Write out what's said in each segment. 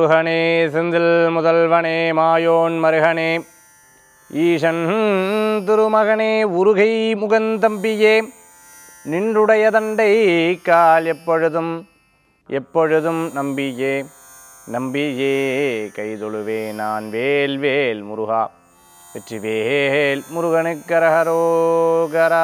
முருகனே செந்தில் முதல்வனே மாயோன் மருகனே ஈசன் திருமகனே உருகை முகந்தம்பியே நின்றுடைய தண்டை கால் எப்பொழுதும் எப்பொழுதும் நம்பியே நம்பியே கைதொழுவே நான் வேல் வேல் முருகா வெற்றி வேல் முருகனுக்கரகரோகரா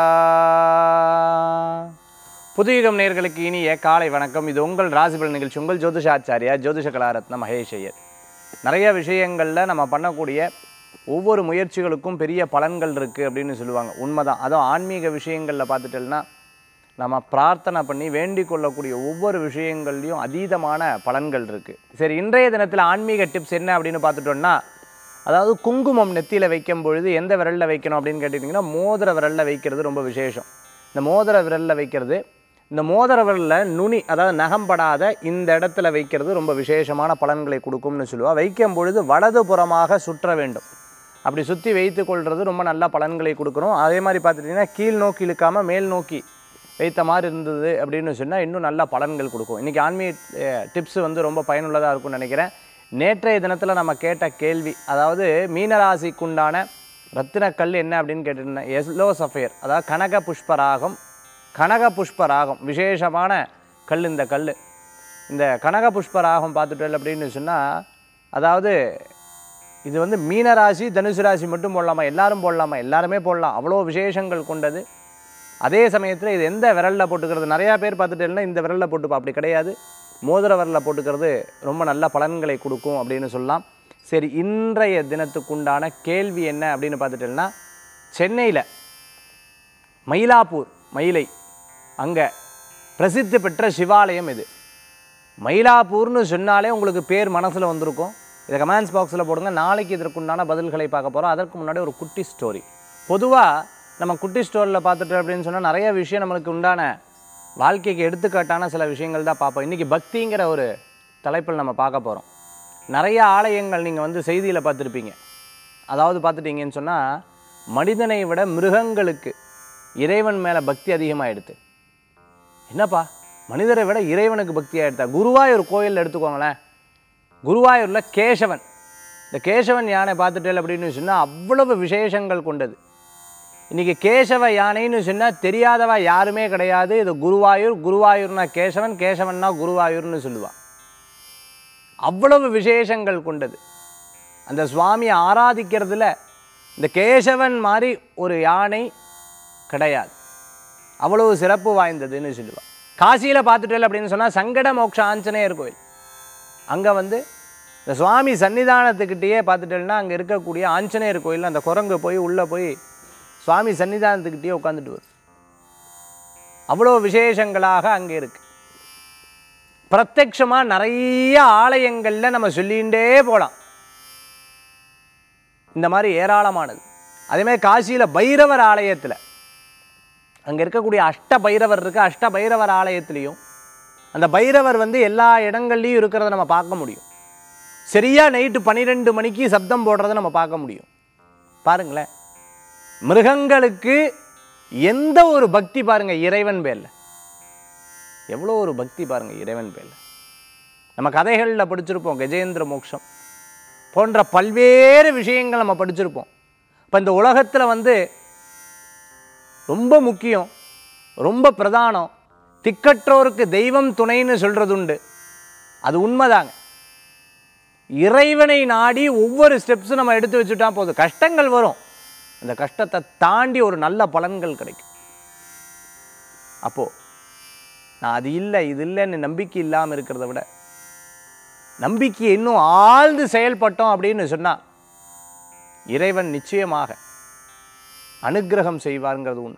புதுயுகம் நேர்களுக்கு இனிய காலை வணக்கம் இது உங்கள் ராசிபலன் நிகழ்ச்சி உங்கள் ஜோதிஷாச்சாரியா ஜோதிஷ கலாரத்ன மகேஷ் ஐயர் நிறைய விஷயங்களில் நம்ம பண்ணக்கூடிய ஒவ்வொரு முயற்சிகளுக்கும் பெரிய பலன்கள் இருக்குது அப்படின்னு சொல்லுவாங்க உண்மைதான் அதுவும் ஆன்மீக விஷயங்களில் பார்த்துட்டோம்னா நம்ம பிரார்த்தனை பண்ணி வேண்டிக் கொள்ளக்கூடிய ஒவ்வொரு விஷயங்கள்லையும் அதீதமான பலன்கள் இருக்குது சரி இன்றைய தினத்தில் ஆன்மீக டிப்ஸ் என்ன அப்படின்னு பார்த்துட்டோம்னா அதாவது குங்குமம் நெத்தியில் வைக்கும் பொழுது எந்த விரலில் வைக்கணும் அப்படின்னு கேட்டிங்கன்னா மோதிர விரலில் வைக்கிறது ரொம்ப விசேஷம் இந்த மோதிர விரலில் வைக்கிறது இந்த மோதிர விரலில் நுனி அதாவது நகம்படாத இந்த இடத்துல வைக்கிறது ரொம்ப விசேஷமான பலன்களை கொடுக்கும்னு சொல்லுவா வைக்கும் பொழுது வலது புறமாக சுற்ற வேண்டும் அப்படி சுற்றி வைத்து கொள்வது ரொம்ப நல்ல பலன்களை கொடுக்கணும் அதே மாதிரி பார்த்துட்டிங்கன்னா கீழ் நோக்கி இழுக்காமல் மேல் நோக்கி வைத்த மாதிரி இருந்தது அப்படின்னு சொன்னால் இன்னும் நல்ல பலன்கள் கொடுக்கும் இன்றைக்கி ஆன்மீக டிப்ஸ் வந்து ரொம்ப பயனுள்ளதாக இருக்கும்னு நினைக்கிறேன் நேற்றைய தினத்தில் நம்ம கேட்ட கேள்வி அதாவது மீனராசிக்குண்டான ரத்தினக்கல் என்ன அப்படின்னு கேட்டிருந்தேன் எஸ்லோ சஃபயர் அதாவது கனக புஷ்பராகம் கனக புஷ்பராகம் விசேஷமான கல் இந்த கல் இந்த கனக புஷ்பராகம் பார்த்துட்டோம் அப்படின்னு சொன்னால் அதாவது இது வந்து மீனராசி தனுசு ராசி மட்டும் போடலாமா எல்லாரும் போடலாமா எல்லாருமே போடலாம் அவ்வளோ விசேஷங்கள் கொண்டது அதே சமயத்தில் இது எந்த விரலில் போட்டுக்கிறது நிறையா பேர் பார்த்துட்டேன்னா இந்த விரலில் போட்டுப்பா அப்படி கிடையாது மோதிர விரலில் போட்டுக்கிறது ரொம்ப நல்ல பலன்களை கொடுக்கும் அப்படின்னு சொல்லலாம் சரி இன்றைய தினத்துக்குண்டான கேள்வி என்ன அப்படின்னு பார்த்துட்டேன்னா சென்னையில் மயிலாப்பூர் மயிலை அங்கே பிரசித்தி பெற்ற சிவாலயம் இது மயிலாப்பூர்னு சொன்னாலே உங்களுக்கு பேர் மனசில் வந்திருக்கும் இதை கமெண்ட்ஸ் பாக்ஸில் போடுங்க நாளைக்கு இதற்குண்டான பதில்களை பார்க்க போகிறோம் அதற்கு முன்னாடி ஒரு குட்டி ஸ்டோரி பொதுவாக நம்ம குட்டி ஸ்டோரியில் பார்த்துட்டு அப்படின்னு சொன்னால் நிறைய விஷயம் நம்மளுக்கு உண்டான வாழ்க்கைக்கு எடுத்துக்காட்டான சில விஷயங்கள் தான் பார்ப்போம் இன்றைக்கி பக்திங்கிற ஒரு தலைப்பில் நம்ம பார்க்க போகிறோம் நிறைய ஆலயங்கள் நீங்கள் வந்து செய்தியில் பார்த்துருப்பீங்க அதாவது பார்த்துட்டீங்கன்னு சொன்னால் மனிதனை விட மிருகங்களுக்கு இறைவன் மேலே பக்தி அதிகமாகிடுது என்னப்பா மனிதரை விட இறைவனுக்கு பக்தி ஆகிடுதா குருவாயூர் கோயிலில் எடுத்துக்கோங்களேன் குருவாயூரில் கேசவன் இந்த கேசவன் யானை பார்த்துட்டேன் அப்படின்னு சொன்னால் அவ்வளவு விசேஷங்கள் கொண்டது இன்றைக்கி கேசவ யானைன்னு சொன்னால் தெரியாதவ யாருமே கிடையாது இது குருவாயூர் குருவாயூர்னா கேசவன் கேசவன்னா குருவாயூர்னு சொல்லுவான் அவ்வளவு விசேஷங்கள் கொண்டது அந்த சுவாமியை ஆராதிக்கிறதுல இந்த கேசவன் மாதிரி ஒரு யானை கிடையாது அவ்வளவு சிறப்பு வாய்ந்ததுன்னு சொல்லுவாள் காசியில் பார்த்துட்டேன் அப்படின்னு சொன்னால் சங்கட மோட்ச ஆஞ்சநேயர் கோயில் அங்கே வந்து இந்த சுவாமி சன்னிதானத்துக்கிட்டேயே பார்த்துட்டேன்னா அங்கே இருக்கக்கூடிய ஆஞ்சநேயர் கோயில் அந்த குரங்கு போய் உள்ளே போய் சுவாமி சன்னிதானத்துக்கிட்டேயே உட்காந்துட்டு வரும் அவ்வளோ விசேஷங்களாக அங்கே இருக்கு பிரத்யக்ஷமாக நிறைய ஆலயங்களில் நம்ம சொல்லிகிட்டே போகலாம் இந்த மாதிரி ஏராளமானது அதேமாதிரி காசியில் பைரவர் ஆலயத்தில் அங்கே இருக்கக்கூடிய அஷ்ட பைரவர் இருக்கு அஷ்ட பைரவர் ஆலயத்துலேயும் அந்த பைரவர் வந்து எல்லா இடங்கள்லையும் இருக்கிறத நம்ம பார்க்க முடியும் சரியாக நைட்டு பன்னிரெண்டு மணிக்கு சப்தம் போடுறத நம்ம பார்க்க முடியும் பாருங்களேன் மிருகங்களுக்கு எந்த ஒரு பக்தி பாருங்கள் இறைவன் பேரில் எவ்வளோ ஒரு பக்தி பாருங்கள் இறைவன் பேரில் நம்ம கதைகளில் படிச்சிருப்போம் கஜேந்திர மோட்சம் போன்ற பல்வேறு விஷயங்கள் நம்ம படிச்சிருப்போம் இப்போ இந்த உலகத்தில் வந்து ரொம்ப முக்கியம் ரொம்ப பிரதானம் திக்கற்றோருக்கு தெய்வம் துணைன்னு சொல்கிறது உண்டு அது உண்மைதாங்க இறைவனை நாடி ஒவ்வொரு ஸ்டெப்ஸும் நம்ம எடுத்து வச்சுட்டா போதும் கஷ்டங்கள் வரும் அந்த கஷ்டத்தை தாண்டி ஒரு நல்ல பலன்கள் கிடைக்கும் அப்போது நான் அது இல்லை இது இல்லைன்னு நம்பிக்கை இல்லாமல் இருக்கிறத விட நம்பிக்கை இன்னும் ஆழ்ந்து செயல்பட்டோம் அப்படின்னு சொன்னால் இறைவன் நிச்சயமாக அனுக்கிரகம் செய்வாருங்கிறது உண்மை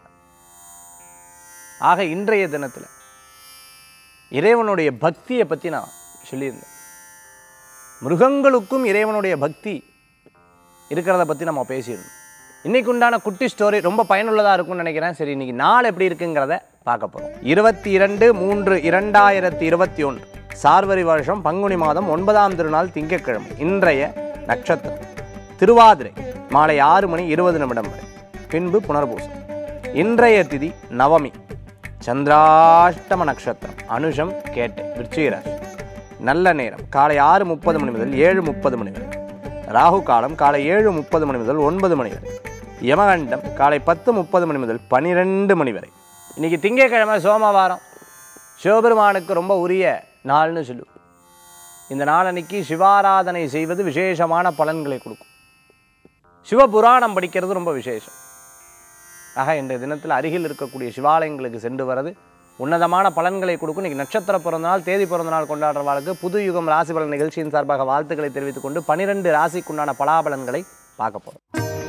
ஆக இன்றைய தினத்தில் இறைவனுடைய பக்தியை பற்றி நான் சொல்லியிருந்தேன் மிருகங்களுக்கும் இறைவனுடைய பக்தி இருக்கிறத பற்றி நம்ம பேசியிருந்தோம் இன்னைக்கு உண்டான குட்டி ஸ்டோரி ரொம்ப பயனுள்ளதாக இருக்கும்னு நினைக்கிறேன் சரி இன்னைக்கு நாள் எப்படி இருக்குங்கிறத பார்க்க போகிறோம் இருபத்தி இரண்டு மூன்று இரண்டாயிரத்தி இருபத்தி ஒன்று சார்வரி வருஷம் பங்குனி மாதம் ஒன்பதாம் திருநாள் திங்கட்கிழமை இன்றைய நட்சத்திரம் திருவாதிரை மாலை ஆறு மணி இருபது நிமிடம் வரை பின்பு புனர்பூசம் இன்றைய திதி நவமி சந்திராஷ்டம நட்சத்திரம் அனுஷம் கேட்டை விருச்சிகராசி நல்ல நேரம் காலை ஆறு முப்பது மணி முதல் ஏழு முப்பது மணி வரை ராகு காலம் காலை ஏழு முப்பது மணி முதல் ஒன்பது மணி வரை யமகண்டம் காலை பத்து முப்பது மணி முதல் பன்னிரெண்டு மணி வரை இன்னைக்கு திங்கட்கிழமை சோமவாரம் சிவபெருமானுக்கு ரொம்ப உரிய நாள்னு சொல்லுவோம் இந்த நாளன்னைக்கு சிவாராதனை செய்வது விசேஷமான பலன்களை கொடுக்கும் சிவபுராணம் படிக்கிறது ரொம்ப விசேஷம் ஆக இன்றைய தினத்தில் அருகில் இருக்கக்கூடிய சிவாலயங்களுக்கு சென்று வர்றது உன்னதமான பலன்களை கொடுக்கும் இன்னைக்கு நட்சத்திர பிறந்தநாள் தேதி பிறந்தநாள் கொண்டாடுறவாளுக்கு புது யுகம் ராசி பலன் நிகழ்ச்சியின் சார்பாக வாழ்த்துக்களை தெரிவித்துக் கொண்டு பனிரெண்டு ராசிக்குண்டான பலாபலன்களை பார்க்க போகிறோம்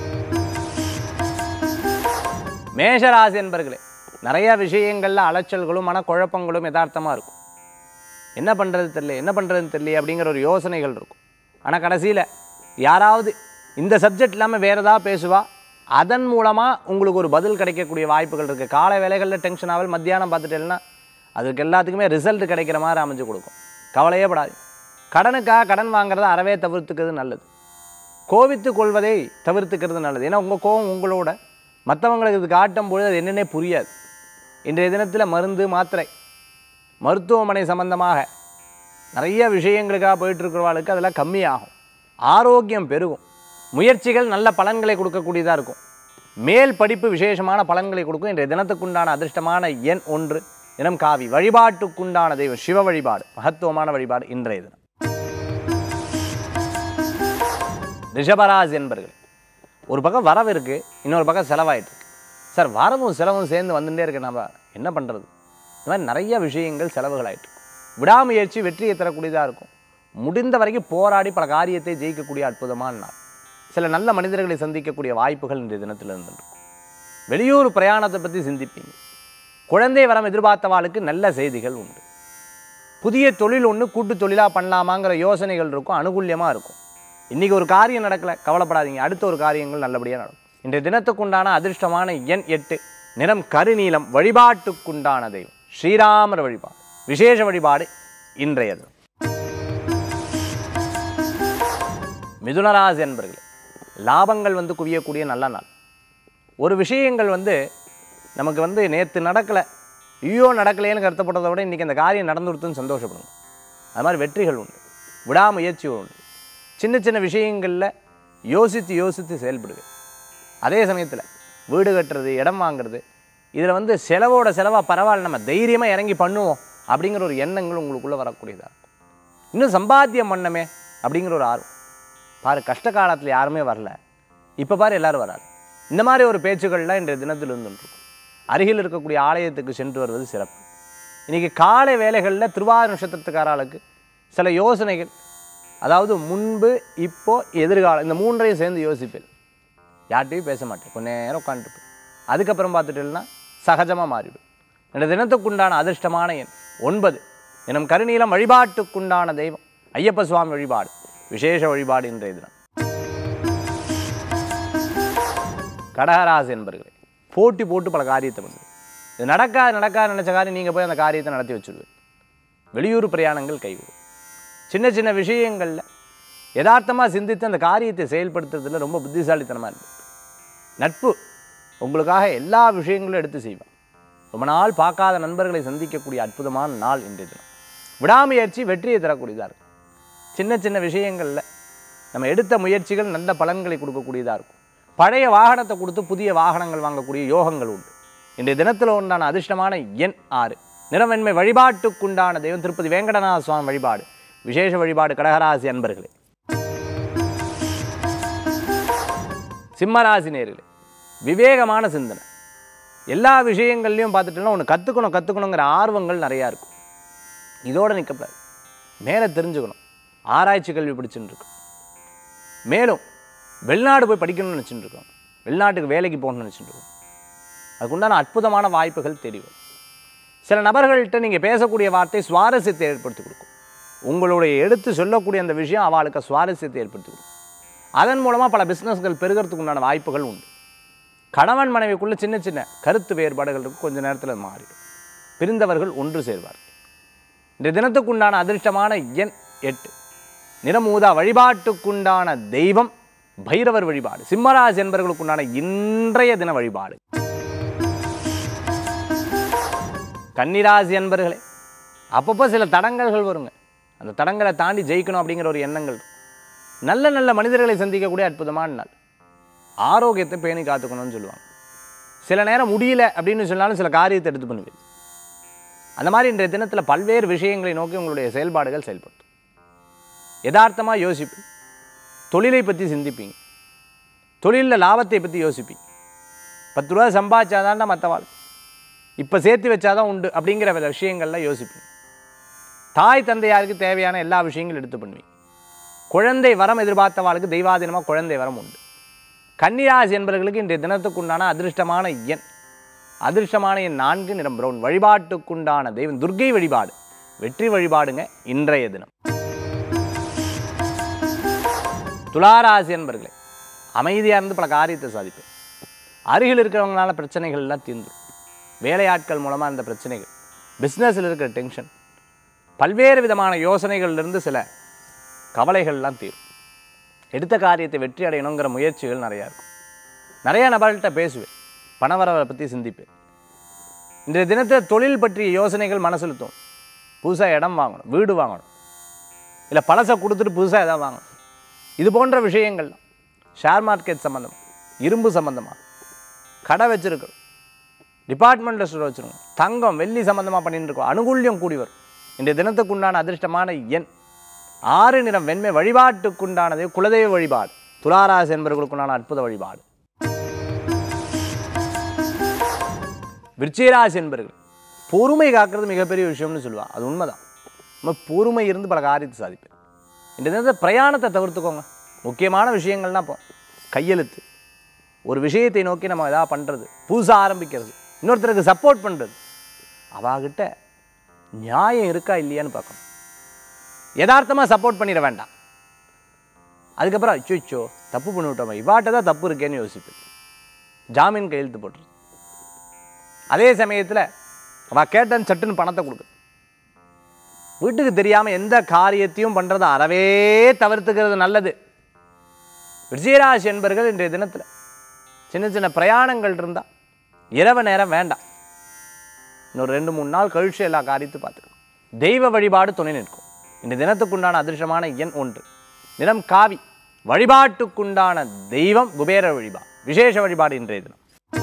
மேஷராசி என்பர்களே நிறைய விஷயங்கள்ல அலைச்சல்களும் மனக்குழப்பங்களும் யதார்த்தமாக இருக்கும் என்ன பண்ணுறது தெரியல என்ன பண்ணுறதுன்னு தெரியல அப்படிங்கிற ஒரு யோசனைகள் இருக்கும் ஆனால் கடைசியில் யாராவது இந்த சப்ஜெக்ட் இல்லாமல் வேறு ஏதாவது பேசுவா அதன் மூலமாக உங்களுக்கு ஒரு பதில் கிடைக்கக்கூடிய வாய்ப்புகள் இருக்குது காலை வேலைகளில் டென்ஷன் ஆகல் மத்தியானம் பார்த்துட்டேன்னா அதுக்கு எல்லாத்துக்குமே ரிசல்ட் கிடைக்கிற மாதிரி அமைஞ்சு கொடுக்கும் கவலையே படாது கடனுக்காக கடன் வாங்குறத அறவே தவிர்த்துக்கிறது நல்லது கோபித்து கொள்வதை தவிர்த்துக்கிறது நல்லது ஏன்னா உங்கள் கோபம் உங்களோட மற்றவங்களுக்கு இது காட்டும் பொழுது அது என்னன்னே புரியாது இன்றைய தினத்தில் மருந்து மாத்திரை மருத்துவமனை சம்பந்தமாக நிறைய விஷயங்களுக்காக போயிட்டு இருக்கிறவாளுக்கு அதெல்லாம் கம்மியாகும் ஆரோக்கியம் பெருகும் முயற்சிகள் நல்ல பலன்களை கொடுக்கக்கூடியதாக இருக்கும் மேல் படிப்பு விசேஷமான பலன்களை கொடுக்கும் இன்றைய தினத்துக்குண்டான அதிர்ஷ்டமான எண் ஒன்று தினம் காவி வழிபாட்டுக்குண்டான தெய்வம் சிவ வழிபாடு மகத்துவமான வழிபாடு இன்றைய தினம் ரிஷபராஜ் என்பர்கள் ஒரு பக்கம் வரவு இருக்குது இன்னொரு பக்கம் செலவாயிட்டு இருக்கு சார் வரவும் செலவும் சேர்ந்து வந்துட்டே இருக்கு நம்ம என்ன பண்ணுறது இந்த மாதிரி நிறைய விஷயங்கள் செலவுகள் ஆயிட்டு இருக்கும். விடாமுயற்சி வெற்றியை தரக்கூடியதாக இருக்கும் முடிந்த வரைக்கும் போராடி பல காரியத்தை ஜெயிக்கக்கூடிய அற்புதமான நாள் சில நல்ல மனிதர்களை சந்திக்கக்கூடிய வாய்ப்புகள் இன்றைய தினத்தில் இருந்துருக்கும் வெளியூர் பிரயாணத்தை பற்றி சிந்திப்பீங்க குழந்தை வரம் எதிர்பார்த்தவாளுக்கு நல்ல செய்திகள் உண்டு புதிய தொழில் ஒன்று கூட்டு தொழிலாக பண்ணலாமாங்கிற யோசனைகள் இருக்கும் அனுகூல்யமாக இருக்கும் இன்றைக்கி ஒரு காரியம் நடக்கலை கவலைப்படாதீங்க அடுத்த ஒரு காரியங்கள் நல்லபடியாக நடக்கும் இன்றைய தினத்துக்குண்டான அதிர்ஷ்டமான எண் எட்டு நிறம் கருநீலம் வழிபாட்டுக்குண்டான தெய்வம் ஸ்ரீராமர் வழிபாடு விசேஷ வழிபாடு இன்றைய தினம் மிதுனராசி என்பர்களே லாபங்கள் வந்து குவியக்கூடிய நல்ல நாள் ஒரு விஷயங்கள் வந்து நமக்கு வந்து நேற்று நடக்கலை ஐயோ நடக்கலையேன்னு கருத்தப்பட்டதை விட இன்றைக்கி அந்த காரியம் நடந்துடுத்துன்னு சந்தோஷப்படணும் அது மாதிரி வெற்றிகள் உண்டு விடாமுயற்சி உண்டு சின்ன சின்ன விஷயங்களில் யோசித்து யோசித்து செயல்படுவேன் அதே சமயத்தில் வீடு கட்டுறது இடம் வாங்குறது இதில் வந்து செலவோட செலவாக பரவாயில்ல நம்ம தைரியமாக இறங்கி பண்ணுவோம் அப்படிங்கிற ஒரு எண்ணங்கள் உங்களுக்குள்ளே வரக்கூடியதாக இருக்கும் இன்னும் சம்பாத்தியம் பண்ணமே அப்படிங்கிற ஒரு ஆர்வம் பாரு கஷ்ட காலத்தில் யாருமே வரல இப்போ பாரு எல்லாரும் வராது இந்த மாதிரி ஒரு பேச்சுக்கள்லாம் இன்றைய தினத்தில் இருந்துருக்கும் அருகில் இருக்கக்கூடிய ஆலயத்துக்கு சென்று வருவது சிறப்பு இன்றைக்கி காலை வேலைகளில் திருவாரூர் நட்சத்திரத்துக்காராளுக்கு சில யோசனைகள் அதாவது முன்பு இப்போ எதிர்காலம் இந்த மூன்றையும் சேர்ந்து யோசிப்பேன் யார்கிட்டையும் பேச மாட்டேன் கொஞ்ச நேரம் உட்காந்துட்டு அதுக்கப்புறம் பார்த்துட்டேன்னா சகஜமாக மாறிடும் இந்த தினத்துக்குண்டான அதிர்ஷ்டமான எண் ஒன்பது தினம் கருநீலம் வழிபாட்டுக்குண்டான தெய்வம் ஐயப்ப சுவாமி வழிபாடு விசேஷ வழிபாடு இன்றைய தினம் கடகராசி என்பர்களே போட்டி போட்டு பல காரியத்தை பண்ணுது இது நடக்காது நடக்காது நினச்ச காரியம் நீங்கள் போய் அந்த காரியத்தை நடத்தி வச்சுடுவேன் வெளியூர் பிரயாணங்கள் கைவிடும் சின்ன சின்ன விஷயங்களில் யதார்த்தமாக சிந்தித்து அந்த காரியத்தை செயல்படுத்துறதுல ரொம்ப புத்திசாலித்தனமாக இருக்குது நட்பு உங்களுக்காக எல்லா விஷயங்களும் எடுத்து செய்வான் ரொம்ப நாள் பார்க்காத நண்பர்களை சந்திக்கக்கூடிய அற்புதமான நாள் இன்றைய தினம் விடாமுயற்சி வெற்றியை தரக்கூடியதாக இருக்கும் சின்ன சின்ன விஷயங்களில் நம்ம எடுத்த முயற்சிகள் நல்ல பலன்களை கொடுக்கக்கூடியதாக இருக்கும் பழைய வாகனத்தை கொடுத்து புதிய வாகனங்கள் வாங்கக்கூடிய யோகங்கள் உண்டு இன்றைய தினத்தில் உண்டான அதிர்ஷ்டமான எண் ஆறு நிறவெண்மை வழிபாட்டுக்குண்டான தெய்வம் திருப்பதி வேங்கடநாத சுவாமி வழிபாடு விசேஷ வழிபாடு கடகராசி அன்பர்களே சிம்மராசி நேர்களே விவேகமான சிந்தனை எல்லா விஷயங்கள்லையும் பார்த்துட்டோம்னா ஒன்று கற்றுக்கணும் கற்றுக்கணுங்கிற ஆர்வங்கள் நிறையா இருக்கும் இதோட நிற்கக்கூடாது மேலே தெரிஞ்சுக்கணும் ஆராய்ச்சி கல்வி பிடிச்சுன்னு இருக்கும் மேலும் வெளிநாடு போய் படிக்கணும்னு நினச்சிட்டு இருக்கோம் வெளிநாட்டுக்கு வேலைக்கு போகணும்னு நினச்சிட்டு இருக்கோம் அதுக்குண்டான அற்புதமான வாய்ப்புகள் தேடி வரும் சில நபர்கள்ட்ட நீங்கள் பேசக்கூடிய வார்த்தை சுவாரஸ்யத்தை ஏற்படுத்தி கொடுக்கும் உங்களுடைய எடுத்து சொல்லக்கூடிய அந்த விஷயம் அவளுக்கு சுவாரஸ்யத்தை ஏற்படுத்தி கொடுக்கும் அதன் மூலமாக பல பிஸ்னஸ்கள் பெருகிறதுக்கு உண்டான வாய்ப்புகள் உண்டு கணவன் மனைவிக்குள்ள சின்ன சின்ன கருத்து வேறுபாடுகள் இருக்கும் கொஞ்ச நேரத்தில் மாறிடும் பிரிந்தவர்கள் ஒன்று சேர்வார் இந்த தினத்துக்குண்டான அதிர்ஷ்டமான எண் எட்டு நிறமூதா வழிபாட்டுக்குண்டான தெய்வம் பைரவர் வழிபாடு சிம்மராசி என்பவர்களுக்குண்டான இன்றைய தின வழிபாடு கன்னிராசி என்பர்களே அப்பப்போ சில தடங்கல்கள் வருங்க அந்த தடங்களை தாண்டி ஜெயிக்கணும் அப்படிங்கிற ஒரு எண்ணங்கள் இருக்கும். நல்ல நல்ல மனிதர்களை சந்திக்கக்கூடிய அற்புதமான நாள் ஆரோக்கியத்தை பேணி காத்துக்கணும்னு சொல்லுவாங்க சில நேரம் முடியல அப்படின்னு சொன்னாலும் சில காரியத்தை எடுத்து பண்ணுவீங்க அந்த மாதிரி இன்றைய தினத்தில் பல்வேறு விஷயங்களை நோக்கி உங்களுடைய செயல்பாடுகள் செயல்படுத்தும் யதார்த்தமாக யோசிப்பீங்க தொழிலை பற்றி சிந்திப்பீங்க தொழிலில் லாபத்தை பற்றி யோசிப்பீங்க பத்து ரூபா சம்பாதிச்சாதான் மற்ற வாழ்க்கை இப்போ சேர்த்து வச்சாதான் உண்டு அப்படிங்கிற வித விஷயங்கள்லாம் யோசிப்பீங்க தாய் தந்தையாருக்கு தேவையான எல்லா விஷயங்களும் எடுத்து பண்ணுவீங்க குழந்தை வரம் எதிர்பார்த்தவாளுக்கு தெய்வாதீனமாக குழந்தை வரம் உண்டு கன்னிராசி என்பவர்களுக்கு இன்றைய தினத்துக்குண்டான அதிர்ஷ்டமான எண் அதிர்ஷ்டமான எண் நான்கு நிறம் பிரவுன் வழிபாட்டுக்குண்டான தெய்வம் துர்க்கை வழிபாடு வெற்றி வழிபாடுங்க இன்றைய தினம் துளாராசி என்பர்களே அமைதியாக இருந்து பல காரியத்தை சாதிப்பேன் அருகில் இருக்கிறவங்களால பிரச்சனைகள் எல்லாம் தீர்ந்துடும் வேலையாட்கள் மூலமாக இந்த பிரச்சனைகள் பிஸ்னஸில் இருக்கிற டென்ஷன் பல்வேறு விதமான யோசனைகள்லேருந்து சில கவலைகள்லாம் தீரும் எடுத்த காரியத்தை வெற்றி அடையணுங்கிற முயற்சிகள் நிறையா இருக்கும் நிறைய நபர்கள்ட்ட பேசுவேன் பணவரவை பற்றி சிந்திப்பேன் இன்றைய தினத்தில் தொழில் பற்றிய யோசனைகள் மனசில் தோணும் புதுசாக இடம் வாங்கணும் வீடு வாங்கணும் இல்லை பழசை கொடுத்துட்டு புதுசாக எதாவது வாங்கணும் இது போன்ற விஷயங்கள்லாம் ஷேர் மார்க்கெட் சம்மந்தமாக இரும்பு சம்மந்தமாக கடை வச்சுருக்கோம் டிபார்ட்மெண்ட் ஸ்டோர் வச்சுருக்கோம் தங்கம் வெள்ளி சம்மந்தமாக பண்ணிட்டு இருக்கோம் அனுகூல்யம் கூடி வரும் இன்றைய தினத்துக்குண்டான அதிர்ஷ்டமான எண் ஆறு நிறம் வெண்மை வழிபாட்டுக்குண்டானது குலதெய்வ வழிபாடு துளாராசி என்பவர்களுக்குண்டான அற்புத வழிபாடு விருச்சிகராசி என்பர்கள் பொறுமை காக்கிறது மிகப்பெரிய விஷயம்னு சொல்லுவாள் அது உண்மைதான் நம்ம பொறுமை இருந்து பல காரியத்தை சாதிப்பேன் இந்த நேரத்தில் பிரயாணத்தை தவிர்த்துக்கோங்க முக்கியமான விஷயங்கள்னா இப்போ கையெழுத்து ஒரு விஷயத்தை நோக்கி நம்ம எதாவது பண்ணுறது புதுசாக ஆரம்பிக்கிறது இன்னொருத்தருக்கு சப்போர்ட் பண்ணுறது அவாகிட்ட நியாயம் இருக்கா இல்லையான்னு பார்க்கணும் யதார்த்தமாக சப்போர்ட் பண்ணிட வேண்டாம் அதுக்கப்புறம் அச்சோ தப்பு பண்ணிவிட்டோமா இவாட்ட தான் தப்பு இருக்கேன்னு யோசிப்பேன் ஜாமீன் கையெழுத்து போட்டுரு அதே சமயத்தில் அவள் கேட்டேன்னு சட்டுன்னு பணத்தை கொடுக்குது வீட்டுக்கு தெரியாமல் எந்த காரியத்தையும் பண்ணுறதை அறவே தவிர்த்துக்கிறது நல்லது விஜயராசி என்பர்கள் இன்றைய தினத்தில் சின்ன சின்ன பிரயாணங்கள் இருந்தால் இரவு நேரம் வேண்டாம் இன்னொரு ரெண்டு மூணு நாள் கழிச்சு எல்லா காரியத்தையும் பார்த்துக்கணும் தெய்வ வழிபாடு துணை நிற்கும் இந்த தினத்துக்குண்டான அதிர்ஷ்டமான எண் ஒன்று நிறம் காவி வழிபாட்டுக்குண்டான தெய்வம் குபேர வழிபாடு விசேஷ வழிபாடு இன்றைய தினம்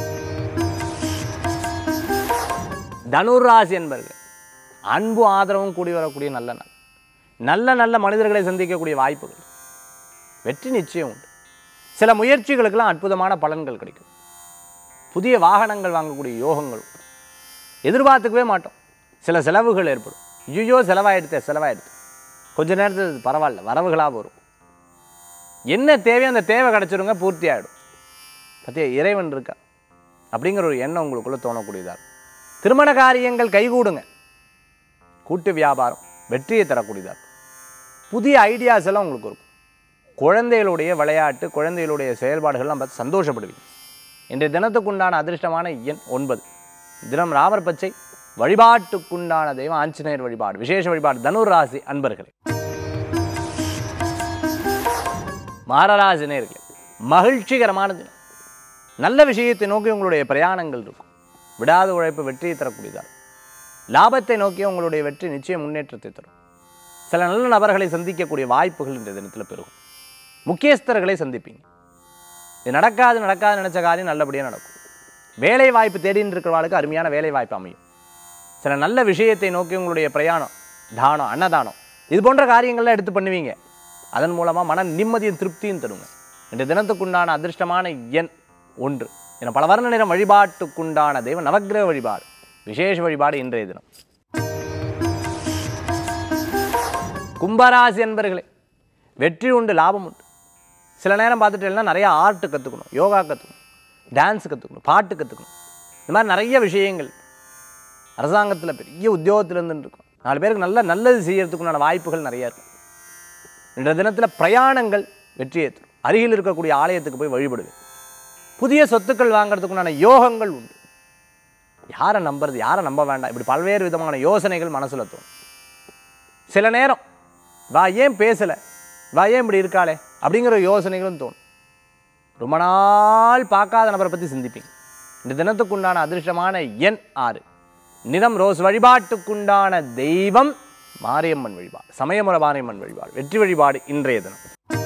தனுராசி என்பர்கள் அன்பு ஆதரவும் கூடி வரக்கூடிய நல்ல நாள் நல்ல நல்ல மனிதர்களை சந்திக்கக்கூடிய வாய்ப்புகள் வெற்றி நிச்சயம் உண்டு சில முயற்சிகளுக்கெல்லாம் அற்புதமான பலன்கள் கிடைக்கும் புதிய வாகனங்கள் வாங்கக்கூடிய யோகங்கள் உண்டு. எதிர்பார்த்துக்கவே மாட்டோம் சில செலவுகள் ஏற்படும் ஐயோ செலவாயிடுத்த செலவாயிடுது கொஞ்ச நேரத்தில் இது பரவாயில்ல வரவுகளாக வரும் என்ன தேவையோ அந்த தேவை கிடச்சிருங்க பூர்த்தி ஆகிடும் பத்தியா இறைவன் இருக்கா அப்படிங்கிற ஒரு எண்ணம் உங்களுக்குள்ளே தோணக்கூடியதாக இருக்கும் திருமண காரியங்கள் கைகூடுங்க கூட்டு வியாபாரம் வெற்றியை தரக்கூடியதாக இருக்கும் புதிய ஐடியாஸ் எல்லாம் உங்களுக்கு இருக்கும் குழந்தைகளுடைய விளையாட்டு குழந்தைகளுடைய செயல்பாடுகள்லாம் பார்த்து சந்தோஷப்படுவீங்க இன்றைய தினத்துக்குண்டான அதிர்ஷ்டமான எண் ஒன்பது தினம் ராமர் பச்சை வழிபாட்டுக்குண்டான தெய்வம் ஆஞ்சநேயர் வழிபாடு விசேஷ வழிபாடு தனுர் ராசி அன்பர்களே மாரராசி நேர்களே மகிழ்ச்சிகரமான தினம் நல்ல விஷயத்தை நோக்கி உங்களுடைய பிரயாணங்கள் இருக்கும் விடாத உழைப்பு வெற்றியை தரக்கூடியதாக லாபத்தை நோக்கி உங்களுடைய வெற்றி நிச்சயம் முன்னேற்றத்தை தரும் சில நல்ல நபர்களை சந்திக்கக்கூடிய வாய்ப்புகள் இந்த தினத்தில் பெருகும் முக்கியஸ்தர்களை சந்திப்பீங்க இது நடக்காது நடக்காது நினச்ச காரியம் நல்லபடியாக நடக்கும் வேலை வாய்ப்பு தேடின்னு இருக்கிறவர்களுக்கு அருமையான வேலை வாய்ப்பு அமையும் சில நல்ல விஷயத்தை நோக்கி உங்களுடைய பிரயாணம் தானம் அன்னதானம் இது போன்ற காரியங்கள்லாம் எடுத்து பண்ணுவீங்க அதன் மூலமாக மன நிம்மதியும் திருப்தியும் தருங்க இந்த தினத்துக்குண்டான அதிர்ஷ்டமான எண் ஒன்று என பல வர்ண நிறம் வழிபாட்டுக்குண்டான தெய்வம் நவக்கிரக வழிபாடு விசேஷ வழிபாடு இன்றைய தினம் கும்பராசி என்பர்களே வெற்றி உண்டு லாபம் உண்டு சில நேரம் பார்த்துட்டேன்னா நிறைய ஆர்ட் கற்றுக்கணும் யோகா கற்றுக்கணும் டான்ஸ் கற்றுக்கணும் பாட்டு கற்றுக்கணும் இந்த மாதிரி நிறைய விஷயங்கள் அரசாங்கத்தில் பெரிய உத்தியோகத்தில் இருந்துட்டு இருக்கும் நாலு பேருக்கு நல்ல நல்லது செய்யறதுக்குண்டான வாய்ப்புகள் நிறைய இருக்கும் இன்றைய தினத்தில் பிரயாணங்கள் வெற்றியை தரும் அருகில் இருக்கக்கூடிய ஆலயத்துக்கு போய் வழிபடுவேன் புதிய சொத்துக்கள் வாங்குறதுக்குண்டான யோகங்கள் உண்டு யாரை நம்புறது யாரை நம்ப வேண்டாம் இப்படி பல்வேறு விதமான யோசனைகள் மனசில் தோணும் சில நேரம் வா ஏன் பேசலை வா ஏன் இப்படி இருக்காளே அப்படிங்கிற யோசனைகளும் தோணும் ரொம்ப நாள் பார்க்காத நபரை பற்றி சிந்திப்பீங்க இந்த தினத்துக்குண்டான அதிர்ஷ்டமான எண் ஆறு நிறம் ரோஸ் வழிபாட்டுக்குண்டான தெய்வம் மாரியம்மன் வழிபாடு சமயமுறை மாரியம்மன் வழிபாடு வெற்றி வழிபாடு இன்றைய தினம்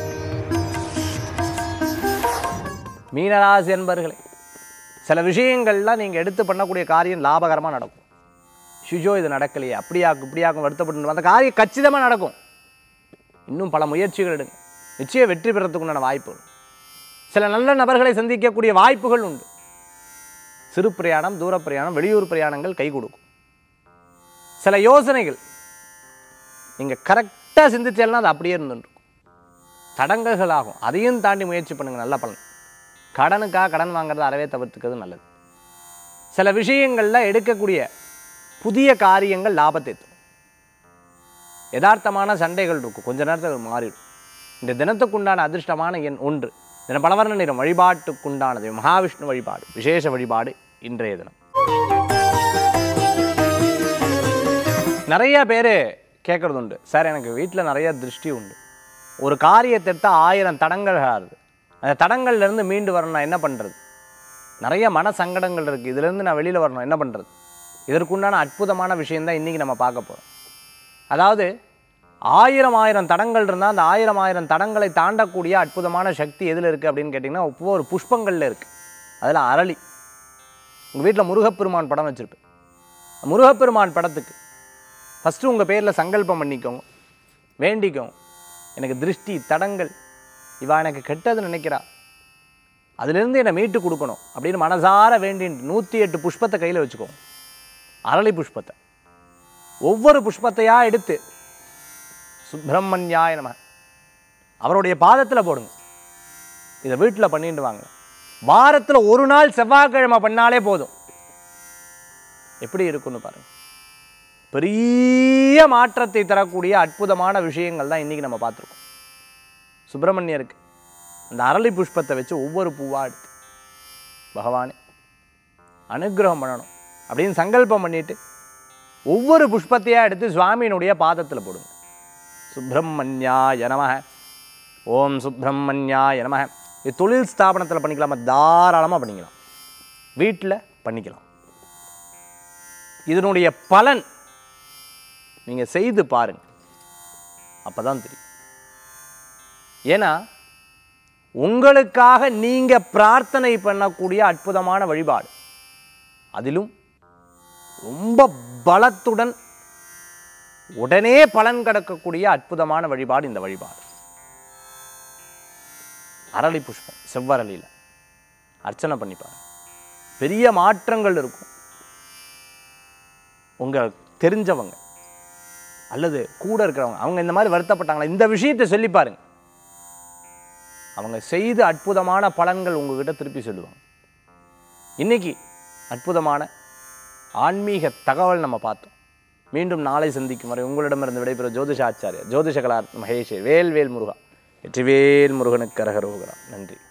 மீனராசி என்பர்களே சில விஷயங்கள்லாம் நீங்கள் எடுத்து பண்ணக்கூடிய காரியம் லாபகரமாக நடக்கும் சுஜோ இது நடக்கலையே அப்படியாக்கும் இப்படியாக்கும் வருத்தப்பட்டு அந்த காரியம் கச்சிதமாக நடக்கும் இன்னும் பல முயற்சிகள் எடுங்க நிச்சயம் வெற்றி பெறத்துக்கு உண்டான வாய்ப்பு உண்டு. சில நல்ல நபர்களை சந்திக்கக்கூடிய வாய்ப்புகள் உண்டு சிறு பிரயாணம் தூர பிரயாணம் வெளியூர் பிரயாணங்கள் கை கொடுக்கும் சில யோசனைகள் நீங்கள் கரெக்டாக சிந்திச்சேன்னா அது அப்படியே இருந்துருக்கும் தடங்கல்கள் ஆகும் அதையும் தாண்டி முயற்சி பண்ணுங்கள் நல்ல பலன் கடனுக்காக கடன் வாங்குறது அறவே தவிர்த்துக்கிறது நல்லது சில விஷயங்களில் எடுக்கக்கூடிய புதிய காரியங்கள் லாபத்தை தரும் யதார்த்தமான சண்டைகள் இருக்கும் கொஞ்ச நேரத்தில் அது மாறிடும் இந்த தினத்துக்குண்டான அதிர்ஷ்டமான எண் ஒன்று தின பலவர்ண நிறம் வழிபாட்டுக்குண்டானது மகாவிஷ்ணு வழிபாடு விசேஷ வழிபாடு இன்றைய தினம் நிறைய பேர் கேட்குறது உண்டு சார் எனக்கு வீட்டில் நிறைய திருஷ்டி உண்டு ஒரு காரியத்தை எடுத்தால் ஆயிரம் தடங்கள் ஆகுது அந்த தடங்கள்ல இருந்து மீண்டு வரணும் நான் என்ன பண்ணுறது நிறைய மன சங்கடங்கள் இருக்குது இதுலேருந்து நான் வெளியில் வரணும் என்ன பண்ணுறது இதற்குண்டான அற்புதமான விஷயந்தான் இன்றைக்கி நம்ம பார்க்க போகிறோம் அதாவது ஆயிரம் ஆயிரம் தடங்கள் இருந்தால் அந்த ஆயிரம் ஆயிரம் தடங்களை தாண்டக்கூடிய அற்புதமான சக்தி எதில் இருக்குது அப்படின்னு கேட்டிங்கன்னா ஒவ்வொரு புஷ்பங்களில் இருக்குது அதில் அரளி உங்கள் வீட்டில் முருகப்பெருமான் படம் வச்சுருப்பேன் முருகப்பெருமான் படத்துக்கு ஃபஸ்ட்டு உங்கள் பேரில் சங்கல்பம் பண்ணிக்கோங்க வேண்டிக்கோங்க எனக்கு திருஷ்டி தடங்கள் இவா எனக்கு கெட்டது நினைக்கிறா அதிலிருந்து என்னை மீட்டு கொடுக்கணும் அப்படின்னு மனசார வேண்டின்னு நூற்றி எட்டு புஷ்பத்தை கையில் வச்சுக்கோங்க அரளி புஷ்பத்தை ஒவ்வொரு புஷ்பத்தையாக எடுத்து சுப்பிரமணியாய நம அவருடைய பாதத்தில் போடுங்க இதை வீட்டில் பண்ணிட்டு வாங்க வாரத்தில் ஒரு நாள் செவ்வாய்க்கிழமை பண்ணாலே போதும் எப்படி இருக்குன்னு பாருங்க பெரிய மாற்றத்தை தரக்கூடிய அற்புதமான விஷயங்கள் தான் இன்றைக்கி நம்ம பார்த்துருக்கோம் சுப்பிரமணியருக்கு அந்த அரளி புஷ்பத்தை வச்சு ஒவ்வொரு பூவாக எடுத்து பகவானே அனுக்கிரகம் பண்ணணும் அப்படின்னு சங்கல்பம் பண்ணிட்டு ஒவ்வொரு புஷ்பத்தையாக எடுத்து சுவாமியினுடைய பாதத்தில் போடுங்க சுப்பிரமணியாய நமக ஓம் சுப்பிரமணியாய நமக இது தொழில் ஸ்தாபனத்தில் பண்ணிக்கலாமா தாராளமாக பண்ணிக்கலாம் வீட்டில் பண்ணிக்கலாம் இதனுடைய பலன் நீங்கள் செய்து பாருங்க அப்போ தான் தெரியும் ஏன்னா உங்களுக்காக நீங்கள் பிரார்த்தனை பண்ணக்கூடிய அற்புதமான வழிபாடு அதிலும் ரொம்ப பலத்துடன் உடனே பலன் கிடக்கக்கூடிய அற்புதமான வழிபாடு இந்த வழிபாடு அரளி புஷ்பம் செவ்வரளியில் அர்ச்சனை பண்ணி பாருங்க பெரிய மாற்றங்கள் இருக்கும் உங்கள் தெரிஞ்சவங்க அல்லது கூட இருக்கிறவங்க அவங்க இந்த மாதிரி வருத்தப்பட்டாங்களா இந்த விஷயத்தை சொல்லி பாருங்க அவங்க செய்த அற்புதமான பலன்கள் உங்ககிட்ட திருப்பி சொல்லுவாங்க இன்னைக்கு அற்புதமான ஆன்மீக தகவல் நம்ம பார்த்தோம் மீண்டும் நாளை சந்திக்கும் வரை உங்களிடமிருந்து விடைபெறும் ஜோதிஷாச்சாரியா ஜோதிஷ கலா மகேஷ் வேல் வேல் முருகா வெற்றிவேல் முருகனுக்கு கரகரோகரா நன்றி